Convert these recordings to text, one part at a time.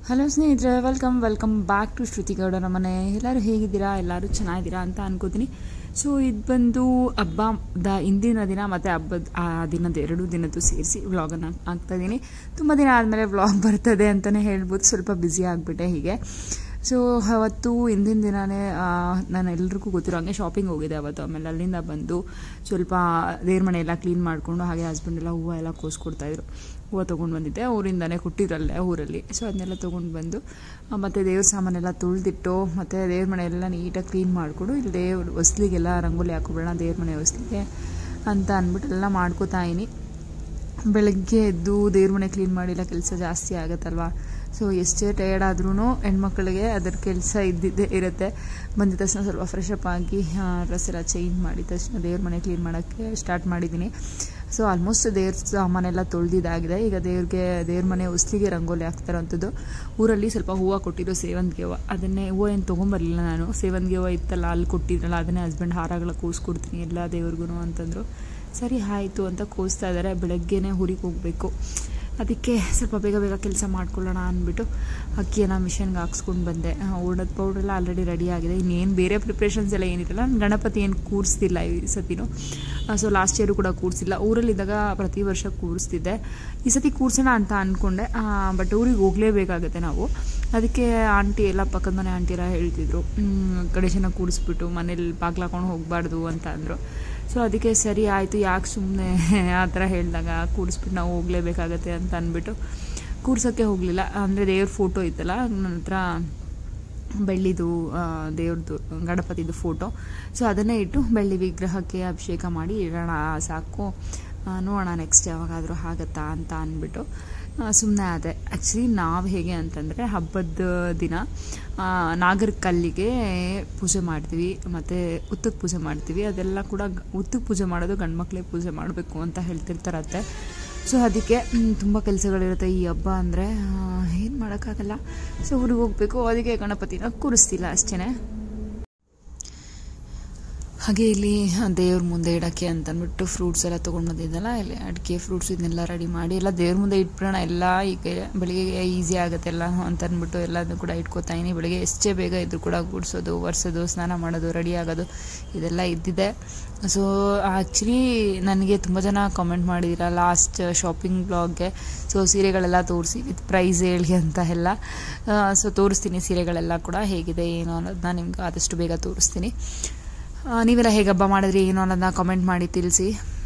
hello ಸ್ನೇಹಿತರೆ welcome welcome back to Shruti ಗೌಡರ ಮನೆ ಎಲ್ಲರೂ ಹೇಗಿದ್ದೀರಾ ಎಲ್ಲರೂ ಚೆನ್ನಾಗಿದ್ದೀರಾ ಅಂತ ಅನ್ಕೋತೀನಿ ಸೊ ಇದು ಬಂದು ಹಬ್ಬದ ಹಿಂದಿನ ದಿನ ಮತ್ತು ಹಬ್ಬದ ಆ ದಿನದ ಎರಡು ದಿನದ್ದು ಸೇರಿಸಿ ವ್ಲಾಗನ್ನು ಹಾಕ್ತಾಯಿದ್ದೀನಿ ತುಂಬ ದಿನ ಆದಮೇಲೆ ವ್ಲಾಗ್ ಬರ್ತದೆ ಅಂತಲೇ ಹೇಳ್ಬೋದು ಸ್ವಲ್ಪ ಬ್ಯುಸಿ ಆಗಿಬಿಟ್ಟೆ ಹೀಗೆ ಸೊ ಅವತ್ತು ಹಿಂದಿನ ದಿನವೇ ನಾನು ಎಲ್ರಿಗೂ ಗೊತ್ತಿರೋ ಹಂಗೆ ಶಾಪಿಂಗ್ ಹೋಗಿದ್ದೆ ಅವತ್ತು ಆಮೇಲೆ ಅಲ್ಲಿಂದ ಬಂದು ಸ್ವಲ್ಪ ದೇವ್ರ ಮನೆ ಎಲ್ಲ ಕ್ಲೀನ್ ಮಾಡಿಕೊಂಡು ಹಾಗೆ ಹಸ್ಬೆಂಡ್ ಎಲ್ಲ ಹೂವು ಎಲ್ಲ ಕೋಸ್ಕೊಡ್ತಾಯಿದ್ರು ಹೂವು ತೊಗೊಂಡು ಬಂದಿದ್ದೆ ಊರಿಂದನೇ ಕೊಟ್ಟಿದ್ರಲ್ಲೇ ಊರಲ್ಲಿ ಸೊ ಅದನ್ನೆಲ್ಲ ತೊಗೊಂಡು ಬಂದು ಮತ್ತು ದೇವ್ರ ಸಾಮಾನೆಲ್ಲ ತುಳಿದಿಟ್ಟು ಮತ್ತು ದೇವ್ರ ಮನೆ ಎಲ್ಲ ನೀಟಾಗಿ ಕ್ಲೀನ್ ಮಾಡಿಕೊಂಡು ಇಲ್ಲಿ ದೇವ್ರ ಹೊಸ್ಲಿಗೆಲ್ಲ ರಂಗೋಲಿ ಹಾಕೋಬೇಡ ದೇವ್ರ ಮನೆ ಹೊಸ್ಲಿಗೆ ಅಂತ ಅಂದ್ಬಿಟ್ಟು ಎಲ್ಲ ಮಾಡ್ಕೋತಾ ಇದೀನಿ ಬೆಳಗ್ಗೆ ಎದ್ದು ದೇವ್ರ ಮನೆ ಕ್ಲೀನ್ ಮಾಡಿಲ್ಲ ಕೆಲಸ ಜಾಸ್ತಿ ಆಗುತ್ತಲ್ವಾ ಸೊ ಎಷ್ಟೇ ಟಯರ್ಡ್ ಆದ್ರೂ ಹೆಣ್ಮಕ್ಳಿಗೆ ಅದರ ಕೆಲಸ ಇದ್ದಿದ್ದೇ ಇರುತ್ತೆ ಬಂದಿದ ತಕ್ಷಣ ಸ್ವಲ್ಪ ಫ್ರೆಶ್ ಅಪ್ ಆಗಿ ಡ್ರೆಸ್ ಎಲ್ಲ ಚೇಂಜ್ ಮಾಡಿದ ತಕ್ಷಣ ದೇವ್ರ ಮನೆ ಕ್ಲೀನ್ ಮಾಡೋಕ್ಕೆ ಸ್ಟಾರ್ಟ್ ಮಾಡಿದ್ದೀನಿ ಸೊ ಆಲ್ಮೋಸ್ಟ್ ದೇವ್ರ ಸಾಮಾನೆಲ್ಲ ತೊಳೆದಿದ್ದಾಗಿದೆ ಈಗ ದೇವ್ರಿಗೆ ದೇವ್ರ ಮನೆ ಉಸ್ಲಿಗೆ ರಂಗೋಲಿ ಹಾಕ್ತಾರಂಥದ್ದು ಊರಲ್ಲಿ ಸ್ವಲ್ಪ ಹೂವು ಕೊಟ್ಟಿರೋ ಸೇವಂತಿಗೆ ಹೂವು ಅದನ್ನೇ ಹೂವು ಏನು ತೊಗೊಂಬರಲಿಲ್ಲ ನಾನು ಸೇವಂತಿಗೆ ಹೂವು ಇತ್ತಲ್ಲ ಅಲ್ಲಿ ಕೊಟ್ಟಿದ್ರಲ್ಲ ಅದನ್ನೇ ಹಸ್ಬೆಂಡ್ ಹಾರಗಳ ಕೂಸ್ಕೊಡ್ತೀನಿ ಎಲ್ಲ ದೇವ್ರಿಗೂ ಅಂತಂದರು ಸರಿ ಆಯಿತು ಅಂತ ಕೂಸ್ತಾ ಇದ್ದಾರೆ ಬೆಳಗ್ಗೆನೇ ಊರಿಗೆ ಹೋಗಬೇಕು ಅದಕ್ಕೆ ಸ್ವಲ್ಪ ಬೇಗ ಬೇಗ ಕೆಲಸ ಮಾಡ್ಕೊಳ್ಳೋಣ ಅಂದ್ಬಿಟ್ಟು ಅಕ್ಕಿಯನ್ನು ಮಿಷನ್ಗೆ ಹಾಕ್ಸ್ಕೊಂಡು ಬಂದೆ ಊಟದ ಪೌಡ್ರೆಲ್ಲ ಆಲ್ರೆಡಿ ರೆಡಿ ಆಗಿದೆ ಇನ್ನೇನು ಬೇರೆ ಪ್ರಿಪ್ರೇಷನ್ಸ್ ಎಲ್ಲ ಏನಿರಲ್ಲ ನಾನು ಗಣಪತಿ ಏನು ಕೂರಿಸ್ತಿಲ್ಲ ಈ ಸತಿನೂ ಸೊ ಲಾಸ್ಟ್ ಇಯರು ಕೂಡ ಕೂರಿಸಿಲ್ಲ ಊರಲ್ಲಿದ್ದಾಗ ಪ್ರತಿ ವರ್ಷ ಕೂರಿಸ್ತಿದ್ದೆ ಈ ಸತಿ ಕೂರಿಸೋಣ ಅಂತ ಅಂದ್ಕೊಂಡೆ ಬಟ್ ಊರಿಗೆ ಹೋಗಲೇಬೇಕಾಗುತ್ತೆ ನಾವು ಅದಕ್ಕೆ ಆಂಟಿ ಎಲ್ಲ ಪಕ್ಕದ ಮನೆ ಆಂಟಿ ಎಲ್ಲ ಹೇಳ್ತಿದ್ರು ಗಣೇಶನ ಕೂರಿಸ್ಬಿಟ್ಟು ಮನೇಲಿ ಬಾಗ್ಲಾಕೊಂಡು ಹೋಗಬಾರ್ದು ಅಂತ ಅಂದರು ಸೊ ಅದಕ್ಕೆ ಸರಿ ಆಯಿತು ಯಾಕೆ ಸುಮ್ಮನೆ ಆ ಥರ ಹೇಳಿದಾಗ ಕೂಡಿಸ್ಬಿಟ್ಟು ನಾವು ಹೋಗಲೇಬೇಕಾಗತ್ತೆ ಅಂತ ಅಂದ್ಬಿಟ್ಟು ಕೂರ್ಸೋಕ್ಕೆ ಹೋಗಲಿಲ್ಲ ಅಂದರೆ ದೇವ್ರ ಫೋಟೋ ಇತ್ತಲ್ಲ ನನ್ನ ಹತ್ರ ಬೆಳ್ಳಿದು ದೇವ್ರದ್ದು ಗಣಪತಿದು ಫೋಟೋ ಸೊ ಅದನ್ನೇ ಇಟ್ಟು ಬೆಳ್ಳಿ ವಿಗ್ರಹಕ್ಕೆ ಅಭಿಷೇಕ ಮಾಡಿ ಇಡೋಣ ಸಾಕು ನೋಡೋಣ ನೆಕ್ಸ್ಟ್ ಯಾವಾಗಾದರೂ ಆಗತ್ತಾ ಅಂತ ಅಂದ್ಬಿಟ್ಟು ಸುಮ್ಮನೆ ಅದೇ ಆ್ಯಕ್ಚುಲಿ ನಾವು ಹೇಗೆ ಅಂತಂದರೆ ಹಬ್ಬದ ದಿನ ನಾಗರ ಕಲ್ಲಿಗೆ ಪೂಜೆ ಮಾಡ್ತೀವಿ ಮತ್ತು ಉತ್ತಕ್ಕೆ ಪೂಜೆ ಮಾಡ್ತೀವಿ ಅದೆಲ್ಲ ಕೂಡ ಉತ್ತಕ್ಕೆ ಪೂಜೆ ಮಾಡೋದು ಗಂಡು ಮಕ್ಕಳೇ ಪೂಜೆ ಮಾಡಬೇಕು ಅಂತ ಹೇಳ್ತಿರ್ತಾರತ್ತೆ ಸೊ ಅದಕ್ಕೆ ತುಂಬ ಕೆಲಸಗಳಿರುತ್ತೆ ಈ ಹಬ್ಬ ಅಂದರೆ ಏನು ಮಾಡೋಕ್ಕಾಗಲ್ಲ ಸೊ ಊರಿಗೆ ಹೋಗಬೇಕು ಅದಕ್ಕೆ ಗಣಪತಿನ ಕೂರಿಸ್ತಿಲ್ಲ ಅಷ್ಟೇ ಹಾಗೆ ಇಲ್ಲಿ ದೇವ್ರ ಮುಂದೆ ಇಡೋಕ್ಕೆ ಅಂತ ಅಂದ್ಬಿಟ್ಟು ಫ್ರೂಟ್ಸ್ ಎಲ್ಲ ತೊಗೊಂಡು ಬಂದಿದ್ದಲ್ಲ ಇಲ್ಲಿ ಅಡಿಕೆ ಫ್ರೂಟ್ಸ್ ಇದನ್ನೆಲ್ಲ ರೆಡಿ ಮಾಡಿ ಎಲ್ಲ ದೇವ್ರ ಮುಂದೆ ಇಟ್ಬಿಡೋಣ ಎಲ್ಲ ಈಗ ಬೆಳಿಗ್ಗೆ ಈಸಿ ಆಗುತ್ತೆ ಎಲ್ಲ ಅಂತ ಅಂದ್ಬಿಟ್ಟು ಎಲ್ಲದನ್ನು ಕೂಡ ಇಟ್ಕೋತಾ ಇದೀನಿ ಬೆಳಿಗ್ಗೆ ಎಷ್ಟೇ ಬೇಗ ಇದ್ರೂ ಕೂಡ ಗುಡಿಸೋದು ಒರೆಸೋದು ಸ್ನಾನ ಮಾಡೋದು ರೆಡಿ ಆಗೋದು ಇದೆಲ್ಲ ಇದ್ದಿದೆ ಸೊ ಆ್ಯಕ್ಚುಲಿ ನನಗೆ ತುಂಬ ಜನ ಕಾಮೆಂಟ್ ಮಾಡಿದ್ದೀರ ಲಾಸ್ಟ್ ಶಾಪಿಂಗ್ ಬ್ಲಾಗ್ಗೆ ಸೊ ಸೀರೆಗಳೆಲ್ಲ ತೋರಿಸಿ ವಿತ್ ಪ್ರೈಸ್ ಹೇಳಿ ಅಂತ ಎಲ್ಲ ಸೊ ತೋರಿಸ್ತೀನಿ ಸೀರೆಗಳೆಲ್ಲ ಕೂಡ ಹೇಗಿದೆ ಏನು ಅನ್ನೋದನ್ನ ನಿಮ್ಗೆ ಆದಷ್ಟು ಬೇಗ ತೋರಿಸ್ತೀನಿ ನೀವೆಲ್ಲ ಹೇಗೆ ಹಬ್ಬ ಮಾಡಿದ್ರಿ ಏನು ಅನ್ನೋದನ್ನ ಕಾಮೆಂಟ್ ಮಾಡಿ ತಿಳಿಸಿ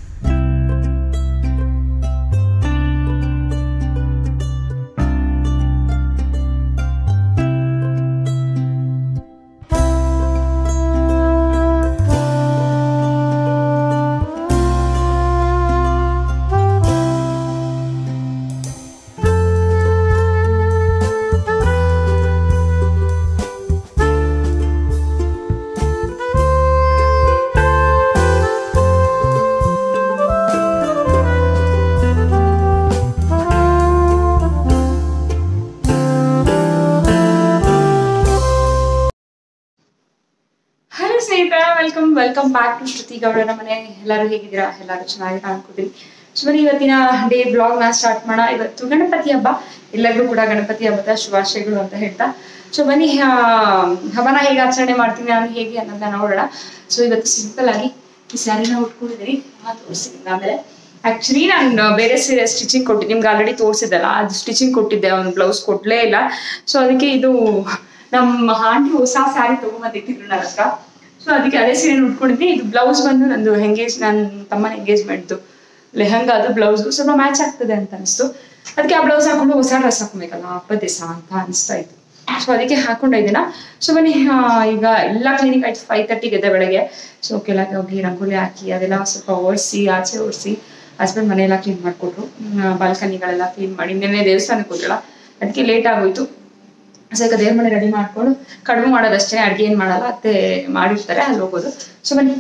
ಸ್ನೇಹಿತರ welcome welcome back to Shruti ಗೌಡರ ಮನೆ ಎಲ್ಲರೂ ಹೇಗಿದ್ದೀರಾ ಎಲ್ಲರೂ ಚೆನ್ನಾಗಿರ ಅನ್ಕೋತೀನಿ ಸೊ ಬನ್ನಿ ಇವತ್ತಿನ ಡೇ ಬ್ಲಾಗ್ ನ ಸ್ಟಾರ್ಟ್ ಮಾಡೋಣ ಇವತ್ತು ಗಣಪತಿ ಹಬ್ಬ ಎಲ್ಲರಿಗೂ ಕೂಡ ಗಣಪತಿ ಹಬ್ಬದ ಶುಭಾಶಯಗಳು ಅಂತ ಹೇಳ್ತಾ ಸೊ ಬನ್ನಿ ಹಬ್ಬನ ಹೇಗೆ ಆಚರಣೆ ಮಾಡ್ತೀನಿ ನಾನು ಹೇಗೆ ಅನ್ನೋದನ್ನ ನೋಡೋಣ ಸೊ ಇವತ್ತು ಸಿಂಪಲ್ ಆಗಿ ಈ ಸ್ಯಾರಿನ ಉಟ್ಕೊಂಡಿದ್ದೀನಿ ತೋರಿಸ್ತೀನಿ ಆಮೇಲೆ ಆಕ್ಚುಲಿ ನಾನು ಬೇರೆ ಸೀರೆ ಸ್ಟಿಚಿಂಗ್ ಕೊಟ್ಟಿದ್ದೆ ನಿಮ್ಗೆ ಆಲ್ರೆಡಿ ತೋರಿಸಿದ್ದಲ್ಲ ಅದು ಸ್ಟಿಚಿಂಗ್ ಕೊಟ್ಟಿದ್ದೆ ಅವ್ನು ಬ್ಲೌಸ್ ಕೊಡ್ಲೇ ಇಲ್ಲ ಸೊ ಅದಕ್ಕೆ ಇದು ನಮ್ಮ ಆಂಟಿ ಹೊಸ ಸ್ಯಾರಿ ತಗೊಂಬಂದಿಟ್ಟಿದ್ರು ನನ್ನ ಹತ್ರ ಸೊ ಅದಕ್ಕೆ ಅದೇ ಸೀರೆ ಉಟ್ಕೊಂಡಿದ್ದೆ ಇದು ಬ್ಲೌಸ್ ಬಂದು ನಂದು ಎಂಗೇಜ್ ನನ್ನ ತಮ್ಮನ ಎಂಗೇಜ್ಮೆಂಟ್ದು ಲೆಹಂಗಾ ಅದು ಬ್ಲೌಸ್ ಸ್ವಲ್ಪ ಮ್ಯಾಚ್ ಆಗ್ತದೆ ಅಂತ ಅನಿಸ್ತು ಅದಕ್ಕೆ ಆ ಬ್ಲೌಸ್ ಹಾಕೊಂಡು ಹೊಸ ಡ್ರೆಸ್ ಹಾಕೊಬೇಕಲ್ಲ ಹಬ್ಬದ ದಿವಸ ಅಂತ ಅನಿಸ್ತಾ ಇತ್ತು ಸೊ ಅದಕ್ಕೆ ಹಾಕೊಂಡ ಇದೀನ ಸೊ ಬನ್ನಿ ಈಗ ಎಲ್ಲ ಕ್ಲಿನಿಕ್ ಆಯ್ತು ಫೈವ್ ತರ್ಟಿಗೆ ಇದೆ ಬೆಳಗ್ಗೆ ಸೊ ಕೆಳಗೆ ಹೋಗಿ ರಂಗೋಲಿ ಹಾಕಿ ಅದೆಲ್ಲ ಸ್ವಲ್ಪ ಒರೆಸಿ ಆಚೆ ಒರೆಸಿ ಹಸ್ಬೆಂಡ್ ಮನೆಯೆಲ್ಲ ಕ್ಲೀನ್ ಮಾಡಿಕೊಟ್ರು ಬಾಲ್ಕನಿಗಳೆಲ್ಲ ಕ್ಲೀನ್ ಮಾಡಿ ನಿನ್ನೆ ದೇವಸ್ಥಾನಕ್ಕೆ ಹೋಗಲ್ಲ ಅದಕ್ಕೆ ಲೇಟ್ ಆಗೋಯ್ತು ಸೊ ಈಗ ದೇವ್ರ ಮನೆ ರೆಡಿ ಮಾಡ್ಕೊಂಡು ಕಡಿಮೆ ಮಾಡೋದಷ್ಟೇ ಅಡುಗೆ ಏನು ಮಾಡಲ್ಲ ಅತ್ತೆ ಮಾಡಿರ್ತಾರೆ ಅಲ್ಲಿ ಹೋಗೋದು ಸೊ ಬನ್ನಿ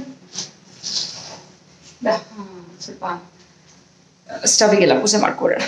ಸ್ವಲ್ಪ ಸ್ಟವಿಗೆಲ್ಲ ಪೂಜೆ ಮಾಡ್ಕೊಡೋಣ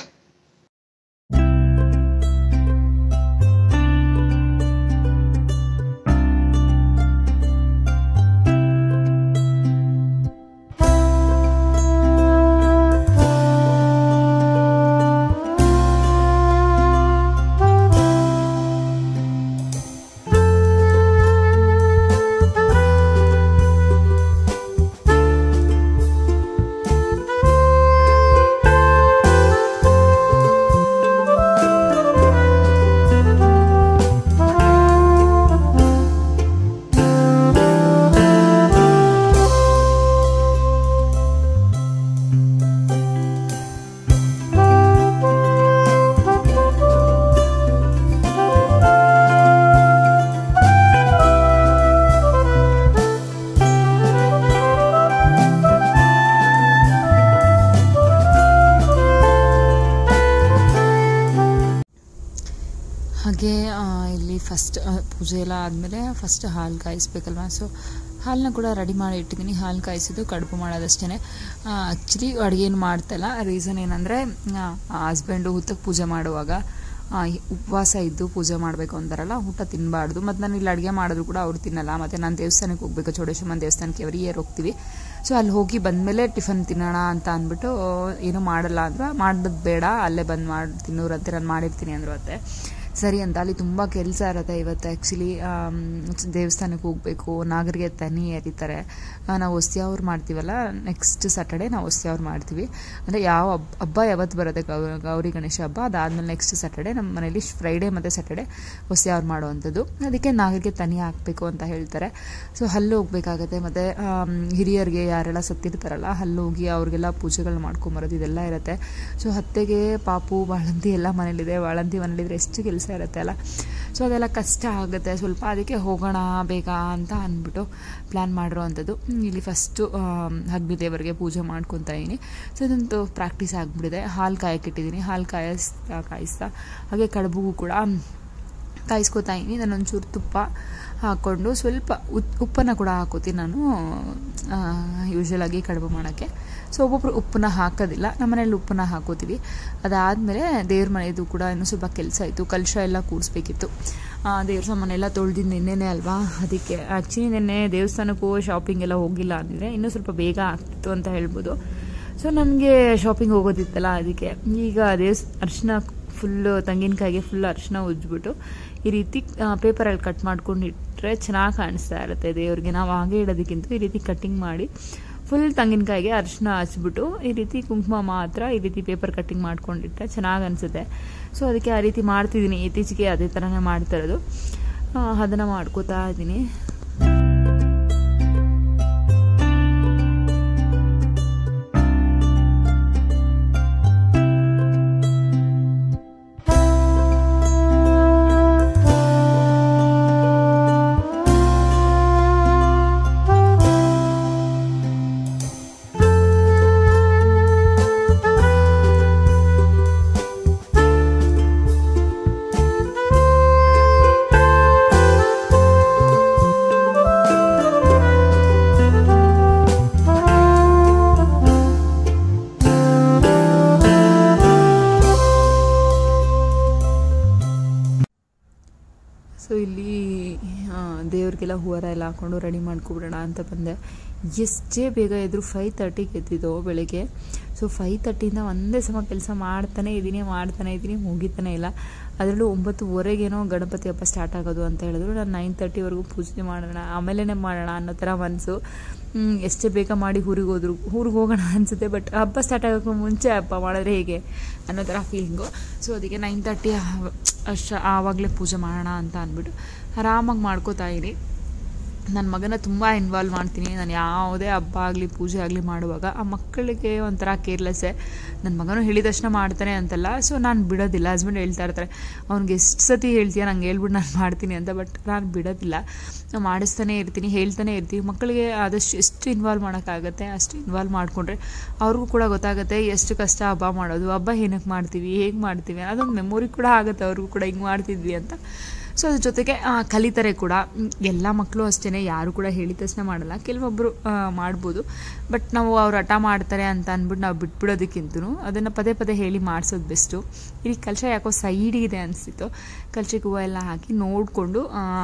ಅದಕ್ಕೆ ಆ, ಇಲ್ಲಿ ಫಸ್ಟ್ ಪೂಜೆ ಎಲ್ಲ ಆದಮೇಲೆ ಫಸ್ಟ್ ಹಾಲು ಕಾಯಿಸ್ಬೇಕಲ್ವ ಸೊ ಹಾಲನ್ನ ಕೂಡ ರೆಡಿ ಮಾಡಿ ಇಟ್ಟಿದ್ದೀನಿ ಹಾಲು ಕಾಯಿಸೋದು ಕಡುಬು ಮಾಡೋದಷ್ಟೇ ಆ್ಯಕ್ಚುಲಿ ಅಡುಗೆ ಏನು ಮಾಡ್ತಾಯಿಲ್ಲ ರೀಸನ್ ಏನಂದರೆ ಹಸ್ಬೆಂಡು ಹುತ್ತಕ್ಕೆ ಪೂಜೆ ಮಾಡುವಾಗ ಆ, ಉಪವಾಸ ಇದ್ದು ಪೂಜೆ ಮಾಡಬೇಕು ಅಂತಾರಲ್ಲ ಊಟ ತಿನ್ನಬಾರ್ದು ಮತ್ತು ನಾನು ಇಲ್ಲಿ ಅಡುಗೆ ಮಾಡಿದ್ರು ಕೂಡ ಅವ್ರು ತಿನ್ನಲ್ಲ ಮತ್ತು ನಾನು ದೇವಸ್ಥಾನಕ್ಕೆ ಹೋಗ್ಬೇಕು ಚೌಡೇಶ್ವರನ ದೇವಸ್ಥಾನಕ್ಕೆ ಎವ್ರಿ ಇಯರ್ ಹೋಗ್ತೀವಿ ಸೊ ಅಲ್ಲಿ ಹೋಗಿ ಬಂದಮೇಲೆ ಟಿಫನ್ ತಿನ್ನೋಣ ಅಂತ ಅಂದ್ಬಿಟ್ಟು ಏನೂ ಮಾಡಲ್ಲ ಅಂದ್ರೆ ಮಾಡೋದು ಬೇಡ ಅಲ್ಲೇ ಬಂದು ಮಾಡಿ ತಿನ್ನೋರಂತೆ ನಾನು ಮಾಡಿರ್ತೀನಿ ಅಂದ್ರು ಅತ್ತೆ ಸರಿ ಅಂತ ಅಲ್ಲಿ ತುಂಬ ಕೆಲಸ ಇರುತ್ತೆ ಇವತ್ತು ಆ್ಯಕ್ಚುಲಿ ದೇವಸ್ಥಾನಕ್ಕೆ ಹೋಗಬೇಕು ನಾಗರಿಗೆ ತನಿ ಎರಿತಾರೆ ಆ, ನಾವು ಹೊಸ್ತಿಯವ್ರು ಮಾಡ್ತೀವಲ್ಲ ನೆಕ್ಸ್ಟ್ ಸ್ಯಾಟರ್ಡೆ ನಾವು ಹೊಸ್ತಿಯವ್ರು ಮಾಡ್ತೀವಿ ಅಂದರೆ ಯಾವ ಹಬ್ಬ ಹಬ್ಬ ಯಾವತ್ತು ಬರುತ್ತೆ ಗೌ ಗೌರಿ ಗಣೇಶ ಹಬ್ಬ ಅದಾದಮೇಲೆ ನೆಕ್ಸ್ಟ್ ಸ್ಯಾಟರ್ಡೆ ನಮ್ಮ ಮನೇಲಿ ಫ್ರೈಡೇ ಮತ್ತು ಸ್ಯಾಟರ್ಡೆ ಹೊಸ್ತಿಯವ್ರು ಮಾಡುವಂಥದ್ದು ಅದಕ್ಕೆ ನಾಗರಿಗೆ ತನಿ ಹಾಕಬೇಕು ಅಂತ ಹೇಳ್ತಾರೆ ಸೊ ಹಲ್ಲು ಹೋಗ್ಬೇಕಾಗತ್ತೆ ಮತ್ತು ಹಿರಿಯರಿಗೆ ಯಾರೆಲ್ಲ ಸತ್ತಿರ್ತಾರಲ್ಲ ಹಲ್ಲು ಹೋಗಿ ಅವ್ರಿಗೆಲ್ಲ ಪೂಜೆಗಳು ಮಾಡ್ಕೊಂಬರೋದು ಇದೆಲ್ಲ ಇರುತ್ತೆ ಸೊ ಹತ್ತೆಗೆ ಪಾಪು ಬಾಳಂತಿ ಎಲ್ಲ ಮನೇಲಿದೆ ಬಾಳಂತಿ ಮನೇಲಿದ್ರೆ ಎಷ್ಟು ಕೆಲಸ ಇರುತ್ತೆ ಅಲ್ಲ ಸೊ ಅದೆಲ್ಲ ಕಷ್ಟ ಆಗುತ್ತೆ ಸ್ವಲ್ಪ ಅದಕ್ಕೆ ಹೋಗೋಣ ಬೇಗ ಅಂತ ಅಂದ್ಬಿಟ್ಟು ಪ್ಲ್ಯಾನ್ ಮಾಡಿರೋ ಅಂಥದ್ದು ಇಲ್ಲಿ ಫಸ್ಟು ಅಗ್ನಿ ದೇವರಿಗೆ ಪೂಜೆ ಮಾಡ್ಕೊತಾ ಇದ್ದೀನಿ ಸೊ ಇದಂತೂ ಪ್ರಾಕ್ಟೀಸ್ ಆಗಿಬಿಟ್ಟಿದೆ ಹಾಲು ಕಾಯಕ್ಕಿಟ್ಟಿದ್ದೀನಿ ಹಾಲು ಕಾಯಿಸ್ತಾ ಕಾಯಿಸ್ತಾ ಹಾಗೆ ಕಡುಬುಗೂ ಕೂಡ ಕಾಯಿಸ್ಕೊತಾ ಇದ್ದೀನಿ ನಾನು ಒಂಚೂರು ತುಪ್ಪ ಹಾಕ್ಕೊಂಡು ಸ್ವಲ್ಪ ಉತ್ ಉಪ್ಪನ್ನು ಕೂಡ ಹಾಕೋತೀನಿ ನಾನು ಯೂಶ್ವಲಾಗಿ ಕಡುಬು ಮಾಡೋಕ್ಕೆ ಸೊ ಒಬ್ಬೊಬ್ರು ಉಪ್ಪನ್ನ ಹಾಕೋದಿಲ್ಲ ನಮ್ಮ ಮನೇಲಿ ಉಪ್ಪನ್ನ ಹಾಕೋತೀವಿ ಅದಾದಮೇಲೆ ದೇವ್ರ ಮನೆಯದು ಕೂಡ ಇನ್ನೂ ಸ್ವಲ್ಪ ಕೆಲಸ ಇತ್ತು ಕಲಶ ಎಲ್ಲ ಕೂಡಿಸ್ಬೇಕಿತ್ತು ದೇವ್ರ ಸಾಮಾನೆಲ್ಲ ಎಲ್ಲ ತೊಳೆದಿದ್ದು ನಿನ್ನೆನೇ ಅಲ್ವಾ ಅದಕ್ಕೆ ಆ್ಯಕ್ಚುಲಿ ನಿನ್ನೆ ದೇವಸ್ಥಾನಕ್ಕೂ ಶಾಪಿಂಗ್ ಎಲ್ಲ ಹೋಗಿಲ್ಲ ಅಂದಿದ್ರೆ ಇನ್ನೂ ಸ್ವಲ್ಪ ಬೇಗ ಆಗ್ತಿತ್ತು ಅಂತ ಹೇಳ್ಬೋದು ಸೊ ನನಗೆ ಶಾಪಿಂಗ್ ಹೋಗೋದಿತ್ತಲ್ಲ ಅದಕ್ಕೆ ಈಗ ದೇವಸ್ ಅರ್ಶಿನ ಫುಲ್ಲು ತೆಂಗಿನಕಾಯಿಗೆ ಫುಲ್ ಅರಿಶಿನ ಉಜ್ಬಿಟ್ಟು ಈ ರೀತಿ ಪೇಪರಲ್ಲಿ ಕಟ್ ಮಾಡ್ಕೊಂಡು ಇಟ್ಟರೆ ಚೆನ್ನಾಗಿ ಕಾಣಿಸ್ತಾ ಇರುತ್ತೆ ದೇವ್ರಿಗೆ ನಾವು ಹಾಗೆ ಇಡೋದಕ್ಕಿಂತ ಈ ರೀತಿ ಕಟ್ಟಿಂಗ್ ಮಾಡಿ ಫುಲ್ ತೆಂಗಿನಕಾಯಿಗೆ ಅರಿಶಿನ ಹಚ್ಬಿಟ್ಟು ಈ ರೀತಿ ಕುಂಕುಮ ಮಾತ್ರ ಈ ರೀತಿ ಪೇಪರ್ ಕಟ್ಟಿಂಗ್ ಮಾಡ್ಕೊಂಡಿಟ್ರೆ ಚೆನ್ನಾಗಿ ಅನಿಸುತ್ತೆ ಸೊ ಅದಕ್ಕೆ ಆ ರೀತಿ ಮಾಡ್ತಿದ್ದೀನಿ ಇತ್ತೀಚೆಗೆ ಅದೇ ಥರನೇ ಮಾಡ್ತಾ ಇರೋದು ಅದನ್ನು ಮಾಡ್ಕೋತಾ ಇದ್ದೀನಿ ಸೊ ಇಲ್ಲಿ ದೇವ್ರಿಗೆಲ್ಲ ಹೂವಾರ ಎಲ್ಲ ಹಾಕ್ಕೊಂಡು ರೆಡಿ ಮಾಡ್ಕೊಬಿಡೋಣ ಅಂತ ಬಂದೆ ಎಷ್ಟೇ ಬೇಗ ಎದ್ರು ಫೈವ್ ತರ್ಟಿಗೆ ಎದ್ದಿದ್ದು ಬೆಳಗ್ಗೆ ಸೊ ಫೈವ್ ತರ್ಟಿಯಿಂದ ಒಂದೇ ಸಮ ಕೆಲಸ ಮಾಡ್ತಾನೆ ಇದ್ದೀನಿ ಮಾಡ್ತಾನೆ ಇದ್ದೀನಿ ಮುಗಿತಾನೆ ಇಲ್ಲ ಅದರಲ್ಲೂ ಒಂಬತ್ತುವರೆಗೇನೋ ಗಣಪತಿ ಹಬ್ಬ ಸ್ಟಾರ್ಟ್ ಆಗೋದು ಅಂತ ಹೇಳಿದ್ರು ನಾನು ನೈನ್ ತರ್ಟಿವರೆಗೂ ಪೂಜೆ ಮಾಡೋಣ ಆಮೇಲೆ ಮಾಡೋಣ ಅನ್ನೋ ಥರ ಮನಸ್ಸು ಎಷ್ಟೇ ಬೇಗ ಮಾಡಿ ಊರಿಗೆ ಹೋದ್ರು ಊರಿಗೆ ಹೋಗೋಣ ಅನಿಸುತ್ತೆ ಬಟ್ ಹಬ್ಬ ಸ್ಟಾರ್ಟ್ ಆಗೋಕ್ಕೂ ಮುಂಚೆ ಹಬ್ಬ ಮಾಡಿದ್ರೆ ಹೇಗೆ ಅನ್ನೋ ಥರ ಫೀಲಿಂಗು ಸೊ ಅದಕ್ಕೆ ನೈನ್ ತರ್ಟಿ ಅಷ್ಟು ಆವಾಗಲೇ ಪೂಜೆ ಮಾಡೋಣ ಅಂತ ಅಂದ್ಬಿಟ್ಟು ಆರಾಮಾಗಿ ಮಾಡ್ಕೋತಾ ಇರಿ ನನ್ನ ಮಗನ ತುಂಬ ಇನ್ವಾಲ್ವ್ ಮಾಡ್ತೀನಿ ನಾನು ಯಾವುದೇ ಹಬ್ಬ ಆಗಲಿ ಪೂಜೆ ಆಗಲಿ ಮಾಡುವಾಗ ಆ ಮಕ್ಕಳಿಗೆ ಒಂಥರ ಕೇರ್ಲೆಸ್ಸೇ ನನ್ನ ಮಗನೂ ಹೇಳಿದ ತಕ್ಷಣ ಮಾಡ್ತಾನೆ ಅಂತಲ್ಲ ಸೊ ನಾನು ಬಿಡೋದಿಲ್ಲ ಹಸ್ಬೆಂಡ್ ಹೇಳ್ತಾ ಇರ್ತಾರೆ ಅವ್ನಿಗೆ ಎಷ್ಟು ಸತಿ ಹೇಳ್ತೀಯ ನಂಗೆ ಹೇಳ್ಬಿಟ್ಟು ನಾನು ಮಾಡ್ತೀನಿ ಅಂತ ಬಟ್ ನಾನು ಬಿಡೋದಿಲ್ಲ ನಾನು ಮಾಡಿಸ್ತಾನೆ ಇರ್ತೀನಿ ಹೇಳ್ತಾನೆ ಇರ್ತೀವಿ ಮಕ್ಕಳಿಗೆ ಆದಷ್ಟು ಎಷ್ಟು ಇನ್ವಾಲ್ವ್ ಮಾಡೋಕ್ಕಾಗತ್ತೆ ಅಷ್ಟು ಇನ್ವಾಲ್ವ್ ಮಾಡಿಕೊಂಡ್ರೆ ಅವ್ರಿಗೂ ಕೂಡ ಗೊತ್ತಾಗುತ್ತೆ ಎಷ್ಟು ಕಷ್ಟ ಹಬ್ಬ ಮಾಡೋದು ಹಬ್ಬ ಏನಕ್ಕೆ ಮಾಡ್ತೀವಿ ಹೇಗೆ ಮಾಡ್ತೀವಿ ಅದೊಂದು ಮೆಮೊರಿ ಕೂಡ ಆಗುತ್ತೆ ಅವ್ರಿಗೂ ಕೂಡ ಹಿಂಗೆ ಮಾಡ್ತಿದ್ವಿ ಅಂತ ಸೊ ಅದ್ರ ಜೊತೆಗೆ ಕಲಿತಾರೆ ಕೂಡ ಎಲ್ಲ ಮಕ್ಕಳು ಅಷ್ಟೇ ಯಾರು ಕೂಡ ಹೇಳಿದ ತಕ್ಷಣ ಮಾಡಲ್ಲ ಕೆಲವೊಬ್ಬರು ಮಾಡ್ಬೋದು ಬಟ್ ನಾವು ಅವ್ರು ಹಠ ಮಾಡ್ತಾರೆ ಅಂತ ಅಂದ್ಬಿಟ್ಟು ನಾವು ಬಿಟ್ಬಿಡೋದಕ್ಕಿಂತೂ ಅದನ್ನು ಪದೇ ಪದೇ ಹೇಳಿ ಮಾಡಿಸೋದು ಬೆಸ್ಟು ಇಲ್ಲಿ ಕಲಶ ಯಾಕೋ ಸೈಡಿಗಿದೆ ಅನಿಸ್ತಿತ್ತು ಕಲಶಕ್ಕೆ ಹೂವು ಎಲ್ಲ ಹಾಕಿ ನೋಡಿಕೊಂಡು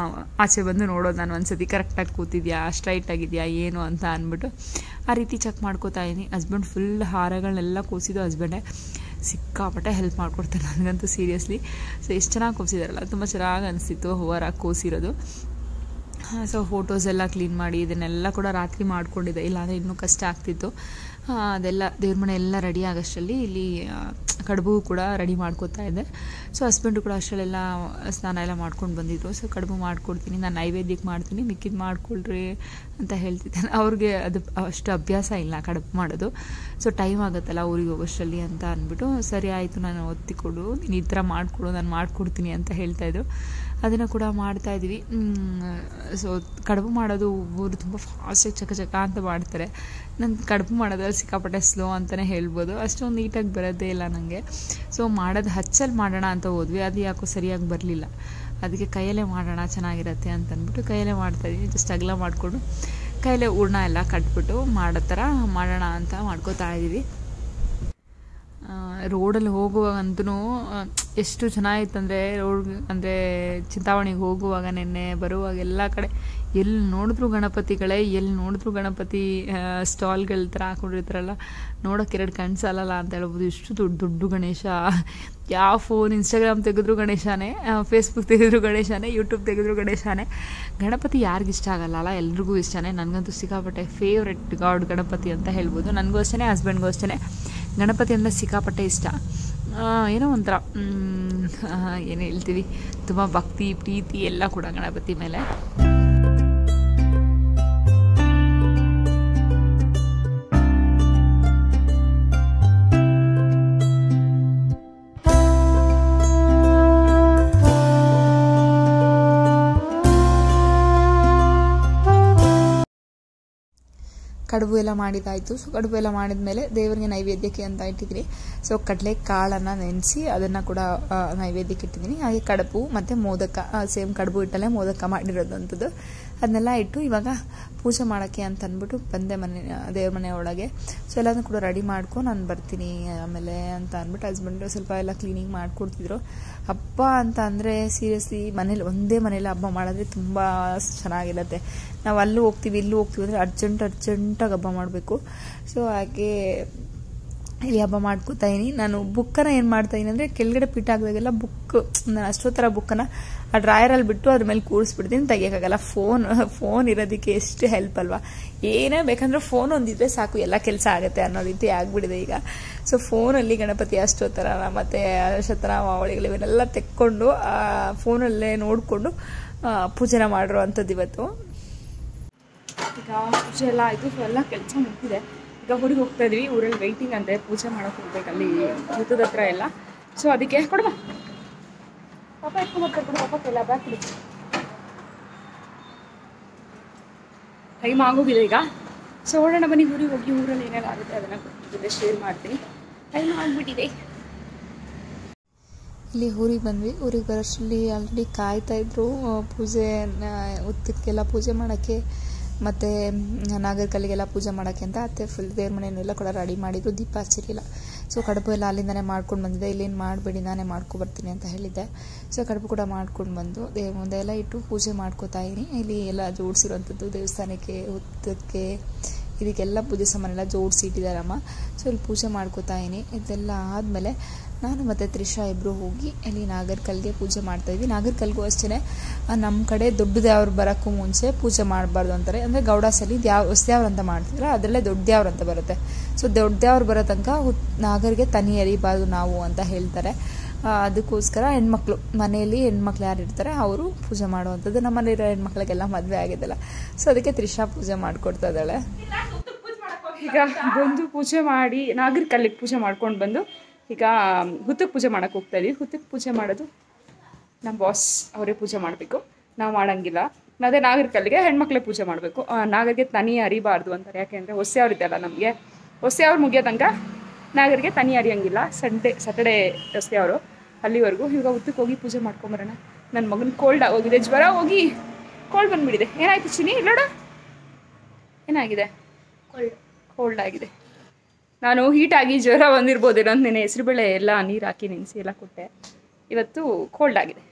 ಆಚೆ ಬಂದು ನೋಡೋದು ನಾನು ಒಂದ್ಸತಿ ಕರೆಕ್ಟಾಗಿ ಕೂತಿದ್ಯಾ ಸ್ಟ್ರೈಟ್ ಆಗಿದೆಯಾ ಏನು ಅಂತ ಅಂದ್ಬಿಟ್ಟು ಆ ರೀತಿ ಚೆಕ್ ಮಾಡ್ಕೋತಾ ಇದ್ದೀನಿ ಹಸ್ಬೆಂಡ್ ಫುಲ್ ಹಾರಗಳನ್ನೆಲ್ಲ ಕೂಸಿದ್ದು ಹಸ್ಬೆಂಡೇ ಸಿಕ್ಕಾಪಟ್ಟೆ ಹೆಲ್ಪ್ ಮಾಡಿಕೊಡ್ತಾರೆ ನನಗಂತೂ ಸೀರಿಯಸ್ಲಿ ಸೊ ಎಷ್ಟು ಚೆನ್ನಾಗಿ ಕೋಸಿದಾರಲ್ಲ ತುಂಬ ಚೆನ್ನಾಗಿ ಅನಿಸ್ತಿತ್ತು ಹೂವಾರ ಕೋಸಿರೋದು ಸೊ ಫೋಟೋಸ್ ಎಲ್ಲ ಕ್ಲೀನ್ ಮಾಡಿ ಇದನ್ನೆಲ್ಲ ಕೂಡ ರಾತ್ರಿ ಮಾಡ್ಕೊಂಡಿದ್ದೆ ಇಲ್ಲಾಂದರೆ ಇನ್ನೂ ಕಷ್ಟ ಆಗ್ತಿತ್ತು ಅದೆಲ್ಲ ದೇವ್ರ ಮನೆ ಎಲ್ಲ ರೆಡಿ ಆಗೋಷ್ಟರಲ್ಲಿ ಇಲ್ಲಿ ಕಡುಬು ಕೂಡ ರೆಡಿ ಮಾಡ್ಕೋತಾ ಇದ್ದೆ ಸೊ ಹಸ್ಬೆಂಡು ಕೂಡ ಅಷ್ಟರಲ್ಲೆಲ್ಲ ಸ್ನಾನ ಎಲ್ಲ ಮಾಡ್ಕೊಂಡು ಬಂದಿದ್ರು ಸೊ ಕಡುಬು ಮಾಡ್ಕೊಡ್ತೀನಿ ನಾನು ನೈವೇದ್ಯಕ್ಕೆ ಮಾಡ್ತೀನಿ ಮಿಕ್ಕಿದ್ದು ಮಾಡ್ಕೊಳ್ರಿ ಅಂತ ಹೇಳ್ತಿದ್ದೆ ಅವ್ರಿಗೆ ಅದು ಅಷ್ಟು ಅಭ್ಯಾಸ ಇಲ್ಲ ಕಡುಬು ಮಾಡೋದು ಸೊ ಟೈಮ್ ಆಗುತ್ತಲ್ಲ ಊರಿಗೆ ಹೋಗೋಷ್ಟರಲ್ಲಿ ಅಂತ ಅಂದ್ಬಿಟ್ಟು ಸರಿ ಆಯಿತು ನಾನು ಒತ್ತಿ ಕೊಡು ನೀನು ಈ ಥರ ಮಾಡಿಕೊಡು ನಾನು ಮಾಡಿಕೊಡ್ತೀನಿ ಅಂತ ಹೇಳ್ತಾಯಿದ್ರು ಅದನ್ನು ಕೂಡ ಮಾಡ್ತಾ ಇದ್ವಿ ಸೊ ಕಡುಬು ಮಾಡೋದು ಒಬ್ಬರು ತುಂಬ ಫಾಸ್ಟಾಗಿ ಚಕ ಚಕ ಅಂತ ಮಾಡ್ತಾರೆ ನನ್ನ ಕಡುಬು ಮಾಡೋದ್ರಲ್ಲಿ ಸಿಕ್ಕಾಪಟ್ಟೆ ಸ್ಲೋ ಅಂತಲೇ ಹೇಳ್ಬೋದು ಅಷ್ಟೊಂದು ನೀಟಾಗಿ ಬರೋದೇ ಇಲ್ಲ ನನಗೆ ಸೊ ಮಾಡೋದು ಹಚ್ಚಲ್ಲಿ ಮಾಡೋಣ ಅಂತ ಹೋದ್ವಿ ಅದು ಯಾಕೋ ಸರಿಯಾಗಿ ಬರಲಿಲ್ಲ ಅದಕ್ಕೆ ಕೈಯಲ್ಲೇ ಮಾಡೋಣ ಚೆನ್ನಾಗಿರತ್ತೆ ಅಂತ ಅಂದ್ಬಿಟ್ಟು ಕೈಯಲ್ಲೇ ಮಾಡ್ತಾಯಿದ್ವಿ ಜಸ್ಟ್ ಅಗಲ ಮಾಡಿಕೊಂಡು ಕೈಯಲ್ಲೇ ಹೂರ್ಣ ಎಲ್ಲ ಕಟ್ಬಿಟ್ಟು ಮಾಡೋ ಥರ ಮಾಡೋಣ ಅಂತ ಮಾಡ್ಕೋತಾ ಇದ್ದೀವಿ ರೋಡಲ್ಲಿ ಹೋಗುವಾಗಂತೂ ಎಷ್ಟು ಚೆನ್ನಾಗಿತ್ತಂದರೆ ರೋಡ್ ಅಂದರೆ ಚಿಂತಾಮಣಿಗೆ ಹೋಗುವಾಗ ನಿನ್ನೆ ಬರುವಾಗ ಎಲ್ಲ ಕಡೆ ಎಲ್ಲಿ ನೋಡಿದ್ರು ಗಣಪತಿಗಳೇ ಎಲ್ಲಿ ನೋಡಿದ್ರು ಗಣಪತಿ ಸ್ಟಾಲ್ಗಳ ಥರ ಹಾಕೊಂಡಿರ್ತಾರಲ್ಲ ನೋಡೋಕೆ ಎರಡು ಕಣ್ಣು ಸಾಲಲ್ಲ ಅಂತ ಹೇಳ್ಬೋದು ಇಷ್ಟು ದೊಡ್ಡ ದೊಡ್ಡ ಗಣೇಶ ಯಾವ ಫೋನ್ ಇನ್ಸ್ಟಾಗ್ರಾಮ್ ತೆಗೆದ್ರು ಗಣೇಶನೇ ಫೇಸ್ಬುಕ್ ತೆಗೆದ್ರು ಗಣೇಶನೇ ಯೂಟ್ಯೂಬ್ ತೆಗೆದ್ರು ಗಣೇಶನೇ ಗಣಪತಿ ಯಾರಿಗೂ ಇಷ್ಟ ಆಗಲ್ಲ ಅಲ್ಲ ಎಲ್ರಿಗೂ ಇಷ್ಟನೇ ನನಗಂತೂ ಸಿಕ್ಕಾಪಟ್ಟೆ ಫೇವ್ರೆಟ್ ಗಾಡ್ ಗಣಪತಿ ಅಂತ ಹೇಳ್ಬೋದು ನನಗೂ ಅಷ್ಟೇ ಹಸ್ಬೆಂಡ್ಗೂ ಅಷ್ಟೇ ಗಣಪತಿ ಅಂದರೆ ಸಿಕ್ಕಾಪಟ್ಟೆ ಇಷ್ಟ ಏನೋ ಒಂಥರ ಏನು ಹೇಳ್ತೀವಿ ತುಂಬ ಭಕ್ತಿ ಪ್ರೀತಿ ಎಲ್ಲ ಕೂಡ ಗಣಪತಿ ಮೇಲೆ ಕಡುಬು ಎಲ್ಲ ಮಾಡಿದಾಯಿತು ಸೊ ಕಡುಬು ಎಲ್ಲ ಮಾಡಿದ್ಮೇಲೆ ದೇವರಿಗೆ ನೈವೇದ್ಯಕ್ಕೆ ಅಂತ ಇಟ್ಟಿದ್ದೀನಿ ಸೊ ಕಡಲೆ ಕಾಳನ್ನು ನೆನೆಸಿ ಅದನ್ನು ಕೂಡ ನೈವೇದ್ಯಕ್ಕೆ ಇಟ್ಟಿದ್ದೀನಿ ಹಾಗೆ ಕಡುಬು ಮತ್ತು ಮೋದಕ ಸೇಮ್ ಕಡುಬು ಇಟ್ಟಲ್ಲೇ ಮೋದಕ ಮಾಡಿರೋದಂಥದ್ದು ಅದನ್ನೆಲ್ಲ ಇಟ್ಟು ಇವಾಗ ಪೂಜೆ ಮಾಡೋಕ್ಕೆ ಅಂತ ಅಂದ್ಬಿಟ್ಟು ಬಂದೆ ಮನೆ ದೇವ್ರ ಮನೆ ಒಳಗೆ ಸೊ ಎಲ್ಲದನ್ನು ಕೂಡ ರೆಡಿ ಮಾಡ್ಕೊಂಡು ನಾನು ಬರ್ತೀನಿ ಆಮೇಲೆ ಅಂತ ಅಂದ್ಬಿಟ್ಟು ಹಸ್ಬೆಂಡು ಸ್ವಲ್ಪ ಎಲ್ಲ ಕ್ಲೀನಿಂಗ್ ಮಾಡಿಕೊಡ್ತಿದ್ರು ಹಬ್ಬ ಅಂತ ಅಂದರೆ ಸೀರಿಯಸ್ಲಿ ಮನೇಲಿ ಒಂದೇ ಮನೇಲಿ ಹಬ್ಬ ಮಾಡಿದ್ರೆ ತುಂಬ ಚೆನ್ನಾಗಿರುತ್ತೆ ನಾವು ಅಲ್ಲೂ ಹೋಗ್ತೀವಿ ಇಲ್ಲೂ ಹೋಗ್ತೀವಿ ಅಂದರೆ ಅರ್ಜೆಂಟ್ ಅರ್ಜೆಂಟಾಗಿ ಹಬ್ಬ ಮಾಡಬೇಕು ಸೊ ಹಾಗೆ ಇಲ್ಲಿ ಹಬ್ಬ ಮಾಡ್ಕೋತಾ ಇದೀನಿ ನಾನು ಬುಕ್ಕನ್ನು ಏನು ಮಾಡ್ತಾ ಇದೀನಿ ಅಂದರೆ ಕೆಳಗಡೆ ಪಿಟ್ ಹಾಕಿದಾಗೆಲ್ಲ ಬುಕ್ ನಾನು ಅಷ್ಟೊತ್ತರ ಬುಕ್ಕನ್ನು ಆ ಡ್ರಾಯರಲ್ಲಿ ಬಿಟ್ಟು ಅದ್ರ ಮೇಲೆ ಕೂರಿಸ್ಬಿಡ್ತೀನಿ ತೆಗಿಯೋಕ್ಕಾಗಲ್ಲ ಫೋನ್ ಫೋನ್ ಇರೋದಕ್ಕೆ ಎಷ್ಟು ಹೆಲ್ಪ್ ಅಲ್ವಾ ಏನೇ ಬೇಕಂದ್ರೆ ಫೋನ್ ಒಂದಿದ್ರೆ ಸಾಕು ಎಲ್ಲ ಕೆಲಸ ಆಗುತ್ತೆ ಅನ್ನೋ ರೀತಿ ಆಗಿಬಿಡಿದೆ ಈಗ ಸೊ ಫೋನಲ್ಲಿ ಗಣಪತಿ ಅಷ್ಟೋತ್ತರ ಮತ್ತು ಶತನ ಮಾವಳಿಗಳು ಇವನ್ನೆಲ್ಲ ತೆಕ್ಕೊಂಡು ಫೋನಲ್ಲೇ ನೋಡಿಕೊಂಡು ಪೂಜೆನ ಮಾಡಿರೋ ಅಂಥದ್ದು ಇವತ್ತು ಈಗ ಪೂಜೆ ಎಲ್ಲ ಆಯಿತು ಸೊ ಎಲ್ಲ ಕೆಲಸ ಮುಗಿದಿದೆ ಈಗ ಊರಿಗೆ ಹೋಗ್ತಾ ಇದ್ವಿ ಊರಲ್ಲಿ ವೆಯ್ಟಿಂಗ್ ಅಂತೆ ಪೂಜೆ ಮಾಡೋಕೆ ಹೋಗ್ಬೇಕು ಅಲ್ಲಿ ಹುತ್ತದ ಹತ್ರ ಎಲ್ಲ ಸೊ ಅದಕ್ಕೆ ಕೊಡಬಾ ಪಾಪ ಎತ್ಕೊಂಡ್ಬರ್ತಾರೆ ಕೊಡು ಪಾಪ ಎಲ್ಲ ಬ್ಯಾಗ್ ಕೊಡಿ ಟೈಮ್ ಆಗೋಗಿದೆ ಈಗ ಸೊ ಓಡೋಣ ಬನ್ನಿ ಊರಿಗೆ ಹೋಗಿ ಊರಲ್ಲಿ ಏನೆಲ್ಲ ಆಗುತ್ತೆ ಅದನ್ನು ಜೊತೆ ಶೇರ್ ಮಾಡ್ತೀನಿ ಟೈಮ್ ಆಗಿಬಿಟ್ಟಿದೆ ಇಲ್ಲಿ ಊರಿಗೆ ಬಂದ್ವಿ ಊರಿಗೆ ಬರೋಷ್ಟರಲ್ಲಿ ಆಲ್ರೆಡಿ ಕಾಯ್ತಾ ಇದ್ರು ಪೂಜೆ ಉತ್ತಕ್ಕೆಲ್ಲ ಪೂಜೆ ಮಾಡೋಕ್ಕೆ ಮತ್ತು ನಾಗರಕಲ್ಲಿಗೆಲ್ಲ ಪೂಜೆ ಮಾಡೋಕ್ಕೆ ಅಂತ ಅತ್ತೆ ಫುಲ್ ದೇವ್ರ ಮನೆಯನ್ನೆಲ್ಲ ಕೂಡ ರೆಡಿ ಮಾಡಿದ್ರು ದೀಪ ಹಚ್ಚಿರಲಿಲ್ಲ ಸೊ ಕಡುಬು ಎಲ್ಲ ಅಲ್ಲಿಂದನೇ ಮಾಡ್ಕೊಂಡು ಬಂದಿದ್ದೆ ಇಲ್ಲೇನು ಮಾಡಬೇಡಿ ನಾನೇ ಮಾಡ್ಕೊಬರ್ತೀನಿ ಅಂತ ಹೇಳಿದ್ದೆ ಸೊ ಕಡುಬು ಕೂಡ ಮಾಡ್ಕೊಂಡು ಬಂದು ದೇವ್ರ ಮುಂದೆ ಎಲ್ಲ ಇಟ್ಟು ಪೂಜೆ ಮಾಡ್ಕೋತಾ ಇದ್ದೀನಿ ಇಲ್ಲಿ ಎಲ್ಲ ಜೋಡಿಸಿರುವಂಥದ್ದು ದೇವಸ್ಥಾನಕ್ಕೆ ಹುತ್ತಕ್ಕೆ ಇದಕ್ಕೆಲ್ಲ ಪೂಜೆ ಸಾಮಾನೆಲ್ಲ ಜೋಡಿಸಿ ಇಟ್ಟಿದ್ದಾರಮ್ಮ ಸೊ ಇಲ್ಲಿ ಪೂಜೆ ಮಾಡ್ಕೋತಾ ಇದೀನಿ ಇದೆಲ್ಲ ಆದಮೇಲೆ ನಾನು ಮತ್ತು ತ್ರಿಷಾ ಇಬ್ಬರು ಹೋಗಿ ಇಲ್ಲಿ ನಾಗರ್ಕಲ್ಗೆ ಪೂಜೆ ಮಾಡ್ತಾಯಿದ್ವಿ ನಾಗರ್ಕಲ್ಗೂ ಅಷ್ಟೇ ನಮ್ಮ ಕಡೆ ದೊಡ್ಡದ್ಯಾವ್ರು ಬರೋಕ್ಕೂ ಮುಂಚೆ ಪೂಜೆ ಮಾಡಬಾರ್ದು ಅಂತಾರೆ ಅಂದರೆ ಗೌಡಾಸಲ್ಲಿ ದ್ಯಾವ್ ಹೊಸ್ದ್ಯಾವ್ರು ಅಂತ ಮಾಡ್ತಿದ್ರೆ ಅದರಲ್ಲೇ ದೊಡ್ಡದ್ಯಾವ್ರು ಅಂತ ಬರುತ್ತೆ ಸೊ ದೊಡ್ಡದ್ಯಾವ್ರು ಬರೋ ತನಕ ಹುತ್ ನಾಗರಿಗೆ ತನಿ ಎರಿಬಾರ್ದು ನಾವು ಅಂತ ಹೇಳ್ತಾರೆ ಅದಕ್ಕೋಸ್ಕರ ಹೆಣ್ಮಕ್ಳು ಮನೆಯಲ್ಲಿ ಹೆಣ್ಮಕ್ಳು ಯಾರು ಇರ್ತಾರೆ ಅವರು ಪೂಜೆ ಮಾಡುವಂಥದ್ದು ನಮ್ಮಲ್ಲಿರೋ ಹೆಣ್ಮಕ್ಳಿಗೆಲ್ಲ ಮದುವೆ ಆಗಿದ್ದಲ್ಲ ಸೊ ಅದಕ್ಕೆ ತ್ರಿಷಾ ಪೂಜೆ ಮಾಡಿಕೊಡ್ತಾ ಇದ್ದಾಳೆ ಈಗ ಬಂದು ಪೂಜೆ ಮಾಡಿ ನಾಗರಿಕಲ್ಲಿಗೆ ಪೂಜೆ ಮಾಡ್ಕೊಂಡು ಬಂದು ಈಗ ಹುತ್ತಕ್ಕೆ ಪೂಜೆ ಮಾಡೋಕೆ ಹೋಗ್ತಾ ಇದೀವಿ ಹುತ್ತಕ್ಕೆ ಪೂಜೆ ಮಾಡೋದು ನಮ್ಮ ಬಾಸ್ ಅವರೇ ಪೂಜೆ ಮಾಡಬೇಕು ನಾವು ಮಾಡೋಂಗಿಲ್ಲ ಅದೇ ನಾಗರಿಕಲ್ಲಿಗೆ ಹೆಣ್ಮಕ್ಳೇ ಪೂಜೆ ಮಾಡಬೇಕು ನಾಗರಿಗೆ ತನಿ ಅರಿಬಾರ್ದು ಅಂತಾರೆ ಯಾಕೆಂದರೆ ಹೊಸೆ ಅವ್ರಿದ್ದಲ್ಲ ನಮಗೆ ಹೊಸೆ ಅವ್ರು ಮುಗಿಯೋ ತನಕ ನಾಗರಿಗೆ ತನಿ ಅರಿಯಂಗಿಲ್ಲ ಸಂಡೇ ಸ್ಯಾಟರ್ಡೇ ಹೊಸೆ ಅವರು ಅಲ್ಲಿವರೆಗೂ ಈಗ ಹುತ್ತಕ್ಕೆ ಹೋಗಿ ಪೂಜೆ ಮಾಡ್ಕೊಂಬರೋಣ ನನ್ನ ಮಗನ ಕೋಲ್ಡ್ ಹೋಗಿದೆ ಜ್ವರ ಹೋಗಿ ಕೋಲ್ಡ್ ಬಂದುಬಿಟ್ಟಿದೆ ಏನಾಯ್ತು ಚಿನಿ ಇಲ್ಲೋಡ ಏನಾಗಿದೆ ಕೋಲ್ಡ್ ಕೋಲ್ಡ್ ಆಗಿದೆ ನಾನು ಹೀಟಾಗಿ ಜ್ವರ ಬಂದಿರ್ಬೋದೇನೋ ಅಂತ ನೆನೆ ಹೆಸರುಬೇಳೆ ಎಲ್ಲ ನೀರು ಹಾಕಿ ನೆನೆಸಿ ಎಲ್ಲ ಕೊಟ್ಟೆ ಇವತ್ತು ಕೋಲ್ಡ್ ಆಗಿದೆ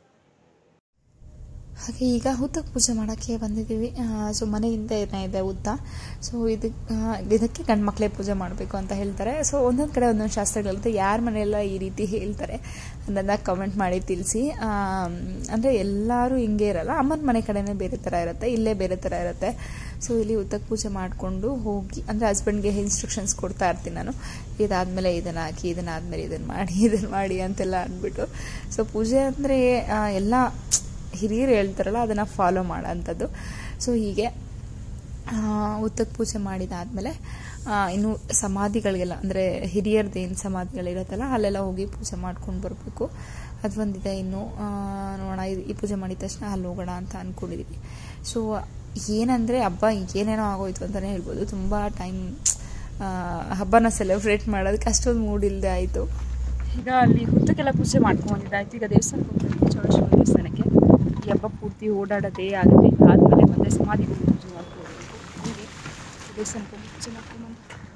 ಹಾಗೆ ಈಗ ಹುತ್ತಕ್ಕೆ ಪೂಜೆ ಮಾಡೋಕ್ಕೆ ಬಂದಿದ್ದೀವಿ ಸೊ ಮನೆಯಿಂದ ಏನೇ ಇದೆ ಹುತ್ತ ಸೊ ಇದಕ್ಕೆ ಇದಕ್ಕೆ ಗಂಡು ಮಕ್ಕಳೇ ಪೂಜೆ ಮಾಡಬೇಕು ಅಂತ ಹೇಳ್ತಾರೆ ಸೊ ಒಂದೊಂದು ಕಡೆ ಒಂದೊಂದು ಶಾಸ್ತ್ರಗಳಿರುತ್ತೆ ಯಾರ ಮನೆಯೆಲ್ಲ ಈ ರೀತಿ ಹೇಳ್ತಾರೆ ಅದನ್ನು ಕಮೆಂಟ್ ಮಾಡಿ ತಿಳಿಸಿ ಅಂದರೆ ಎಲ್ಲರೂ ಹಿಂಗೆ ಇರಲ್ಲ ಅಮ್ಮನ ಮನೆ ಕಡೆನೇ ಬೇರೆ ಥರ ಇರುತ್ತೆ ಇಲ್ಲೇ ಬೇರೆ ಥರ ಇರುತ್ತೆ ಸೊ ಇಲ್ಲಿ ಹುತ್ತಕ್ಕೆ ಪೂಜೆ ಮಾಡಿಕೊಂಡು ಹೋಗಿ ಅಂದರೆ ಹಸ್ಬೆಂಡ್ಗೆ ಇನ್ಸ್ಟ್ರಕ್ಷನ್ಸ್ ಕೊಡ್ತಾ ಇರ್ತೀನಿ ನಾನು ಇದಾದಮೇಲೆ ಇದನ್ನು ಹಾಕಿ ಇದನ್ನಾದಮೇಲೆ ಇದನ್ನು ಮಾಡಿ ಇದನ್ನು ಮಾಡಿ ಅಂತೆಲ್ಲ ಅಂದ್ಬಿಟ್ಟು ಸೊ ಪೂಜೆ ಅಂದರೆ ಎಲ್ಲ ಹಿರಿಯರು ಹೇಳ್ತಾರಲ್ಲ ಅದನ್ನು ಫಾಲೋ ಮಾಡೋಂಥದ್ದು ಸೊ ಹೀಗೆ ಉತ್ತಕ್ಕೆ ಪೂಜೆ ಮಾಡಿದಾದಮೇಲೆ ಆ, ಇನ್ನು ಸಮಾಧಿಗಳಿಗೆಲ್ಲ ಅಂದರೆ ಹಿರಿಯರದ್ದು ಏನು ಸಮಾಧಿಗಳಿರುತ್ತಲ್ಲ ಅಲ್ಲೆಲ್ಲ ಹೋಗಿ ಪೂಜೆ ಮಾಡ್ಕೊಂಡು ಬರಬೇಕು ಅದು ಒಂದಿದೆ ಇನ್ನು ಆ, ನೋಡೋಣ ಇದು- ಈ ಪೂಜೆ ಮಾಡಿದ ತಕ್ಷಣ ಅಲ್ಲಿ ಹೋಗೋಣ ಅಂತ ಅಂದ್ಕೊಂಡಿದ್ದೀವಿ ಸೊ ಏನಂದರೆ ಹಬ್ಬ ಏನೇನೋ ಆಗೋಯ್ತು ಅಂತಲೇ ಹೇಳ್ಬೋದು ತುಂಬ ಟೈಮ್ ಹಬ್ಬನ ಸೆಲೆಬ್ರೇಟ್ ಮಾಡೋದಕ್ಕೆ ಅಷ್ಟೊಂದು ಮೂಡ್ ಇಲ್ಲದೆ ಆಯಿತು ಈಗ ಅಲ್ಲಿ ಹುತ್ತಕ್ಕೆಲ್ಲ ಪೂಜೆ ಮಾಡ್ಕೊಂಡಿದ್ದಾಯ್ತು ಈಗ ದೇವಸ್ಥಾನಕ್ಕೆ ಹೋಗ್ಬೇಕು ಚೌಡೇಶ್ವರ ದೇವಸ್ಥಾನಕ್ಕೆ ಈ ಹಬ್ಬ ಪೂರ್ತಿ ಓಡಾಡೋದೇ ಆಗುತ್ತೆ ಆದಮೇಲೆ ಮತ್ತೆ ಸಮಾಧಿಗೆ ಹೋಗಿ ಪೂಜೆ ಮಾಡ್ಕೊಳ್ಬೇಕು ಹೀಗೆ ದೇವಸ್ಥಾನಕ್ಕೆ ಹೋಗಿ ಪೂಜೆ ಮಾಡ್ಕೊಂಡ್ಬಂದು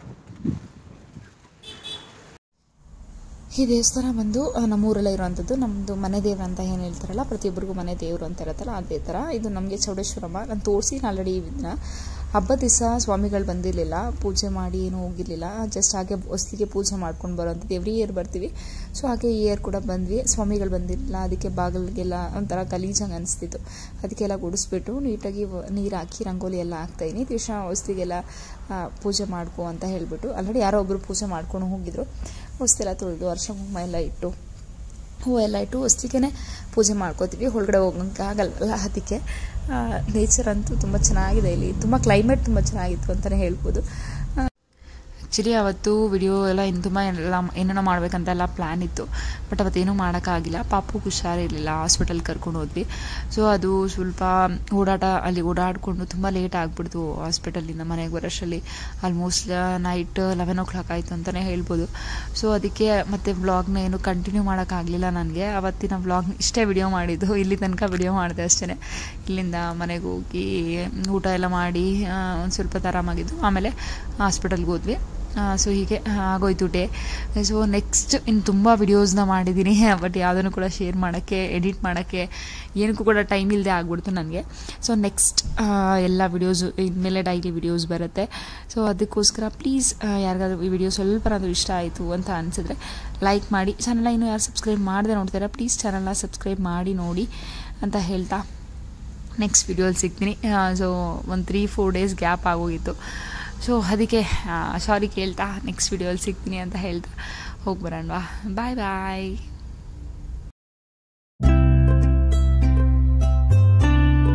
ಈ ದೇವಸ್ಥಾನ ಬಂದು ಆ, ನಮ್ಮೂರಲ್ಲೇ ಇರುವಂಥದ್ದು ನಮ್ಮದು ಮನೆ ದೇವ್ರು ಅಂತ ಏನು ಹೇಳ್ತಾರಲ್ಲ ಪ್ರತಿಯೊಬ್ಬರಿಗೂ ಮನೆ ದೇವರು ಅಂತ ಇರುತ್ತಲ್ಲ ಅದೇ ಥರ ಇದು ನಮಗೆ ಚೌಡೇಶ್ವರಮ್ಮ ನಾನು ತೋರಿಸಿ ಆಲ್ರೆಡಿ ಇದನ್ನ ಹಬ್ಬದ ದಿವಸ ಸ್ವಾಮಿಗಳು ಬಂದಿರಲಿಲ್ಲ ಪೂಜೆ ಮಾಡಿ ಏನೂ ಹೋಗಿರಲಿಲ್ಲ ಜಸ್ಟ್ ಹಾಗೆ ಹೊಸ್ತಿಗೆ ಪೂಜೆ ಮಾಡ್ಕೊಂಡು ಬರೋವಂಥದ್ದು ಎವ್ರಿ ಇಯರ್ ಬರ್ತೀವಿ ಸೊ ಹಾಗೆ ಈ ಇಯರ್ ಕೂಡ ಬಂದ್ವಿ ಸ್ವಾಮಿಗಳು ಬಂದಿರಲಿಲ್ಲ ಅದಕ್ಕೆ ಬಾಗಿಲಿಗೆಲ್ಲ ಒಂಥರ ಗಲೀಜಂಗೆ ಅನಿಸ್ತಿತ್ತು ಅದಕ್ಕೆಲ್ಲ ಗುಡಿಸ್ಬಿಟ್ಟು ನೀಟಾಗಿ ನೀರು ಹಾಕಿ ರಂಗೋಲಿ ಎಲ್ಲ ಹಾಕ್ತಾಯಿನಿ ದಿವಸ ಹೊಸ್ತಿಗೆಲ್ಲ ಆ, ಪೂಜೆ ಮಾಡ್ಕೊ ಅಂತ ಹೇಳಿಬಿಟ್ಟು ಆಲ್ರೆಡಿ ಯಾರೋ ಒಬ್ಬರು ಪೂಜೆ ಮಾಡ್ಕೊಂಡು ಹೋಗಿದ್ರು ಹೊಸ್ತೆಲ್ಲ ತೊಳೆದು ವರ್ಷ ಕುಂಕುಮ ಎಲ್ಲ ಇಟ್ಟು ಹೂವೆಲ್ಲ ಇಟ್ಟು ಹೊಸ್ತಿಗೆ ಪೂಜೆ ಮಾಡ್ಕೋತೀವಿ ಒಳಗಡೆ ಹೋಗೋಕ್ಕೆ ಆಗಲ್ವಲ್ಲ ಅದಕ್ಕೆ ನೇಚರ್ ಅಂತೂ ತುಂಬ ಚೆನ್ನಾಗಿದೆ ಇಲ್ಲಿ ತುಂಬ ಕ್ಲೈಮೇಟ್ ತುಂಬ ಚೆನ್ನಾಗಿತ್ತು ಅಂತಲೇ ಹೇಳ್ಬೋದು ಆ್ಯಕ್ಚುಲಿ ಅವತ್ತು ವಿಡಿಯೋ ಎಲ್ಲ ಇನ್ನು ತುಂಬ ಎಲ್ಲ ಏನೇನೋ ಮಾಡ್ಬೇಕಂತ ಎಲ್ಲ ಪ್ಲ್ಯಾನ್ ಇತ್ತು ಬಟ್ ಅವತ್ತೇನೂ ಮಾಡೋಕ್ಕಾಗಿಲ್ಲ ಪಾಪು ಹುಷಾರಿರಲಿಲ್ಲ ಹಾಸ್ಪಿಟಲ್ ಕರ್ಕೊಂಡು ಹೋದ್ವಿ ಸೊ ಅದು ಸ್ವಲ್ಪ ಓಡಾಟ ಅಲ್ಲಿ ಓಡಾಡಿಕೊಂಡು ತುಂಬ ಲೇಟ್ ಆಗಿಬಿಡ್ತು ಹಾಸ್ಪಿಟಲಿಂದ ಮನೆಗೆ ಬರೋಷ್ಟರಲ್ಲಿ almost night eleven o'clock ಆಯಿತು ಅಂತಲೇ ಹೇಳ್ಬೋದು ಸೊ ಅದಕ್ಕೆ ಮತ್ತೆ ವ್ಲಾಗ್ನ ಏನು ಕಂಟಿನ್ಯೂ ಮಾಡೋಕ್ಕಾಗಲಿಲ್ಲ ನನಗೆ ಅವತ್ತಿನ ವ್ಲಾಗ್ ಇಷ್ಟೇ ವಿಡಿಯೋ ಮಾಡಿದ್ದು ಇಲ್ಲಿ ತನಕ ವಿಡಿಯೋ ಮಾಡಿದೆ ಅಷ್ಟೇ ಇಲ್ಲಿಂದ ಮನೆಗೆ ಹೋಗಿ ಊಟ ಎಲ್ಲ ಮಾಡಿ ಒಂದು ಸ್ವಲ್ಪ ಆರಾಮಾಗಿದ್ದು ಆಮೇಲೆ ಹಾಸ್ಪಿಟಲ್ಗೆ ಹೋದ್ವಿ ಸೊ ಹೀಗೆ ಆಗೋಯ್ತು ಡೇ ಸೊ ನೆಕ್ಸ್ಟ್ ಇನ್ನು ತುಂಬ ವಿಡಿಯೋಸ್ನ ಮಾಡಿದ್ದೀನಿ ಬಟ್ ಯಾವುದನ್ನು ಕೂಡ ಶೇರ್ ಮಾಡೋಕ್ಕೆ ಎಡಿಟ್ ಮಾಡೋಕ್ಕೆ ಏನಕ್ಕೂ ಕೂಡ ಟೈಮ್ ಇಲ್ಲದೆ ಆಗ್ಬಿಡ್ತು ನನಗೆ ಸೊ ನೆಕ್ಸ್ಟ್ ಎಲ್ಲ ವಿಡಿಯೋಸು ಇನ್ಮೇಲೆ ಡೈಲಿ ವಿಡಿಯೋಸ್ ಬರುತ್ತೆ ಸೊ ಅದಕ್ಕೋಸ್ಕರ ಪ್ಲೀಸ್ ಯಾರಿಗಾದ್ರೂ ಈ ವಿಡಿಯೋ ಸ್ವಲ್ಪನಾದರೂ ಇಷ್ಟ ಆಯಿತು ಅಂತ ಅನಿಸಿದ್ರೆ ಲೈಕ್ ಮಾಡಿ ಚಾನಲ್ನ ಇನ್ನೂ ಯಾರು ಸಬ್ಸ್ಕ್ರೈಬ್ ಮಾಡದೆ ನೋಡ್ತೀರಾ ಪ್ಲೀಸ್ ಚಾನಲ್ನ ಸಬ್ಸ್ಕ್ರೈಬ್ ಮಾಡಿ ನೋಡಿ ಅಂತ ಹೇಳ್ತಾ ನೆಕ್ಸ್ಟ್ ವಿಡಿಯೋಲಿ ಸಿಗ್ತೀನಿ ಸೊ ಒಂದು ತ್ರೀ ಫೋರ್ ಡೇಸ್ ಗ್ಯಾಪ್ ಆಗೋಗಿತ್ತು ಸೊ ಅದಕ್ಕೆ ಸಾರಿ ಕೇಳ್ತಾ ನೆಕ್ಸ್ಟ್ ವಿಡಿಯೋಲಿ ಸಿಗ್ತೀನಿ ಅಂತ ಹೇಳ್ತಾ ಹೋಗಿ ಬರೋಣವಾ ಬಾಯ್ ಬಾಯ್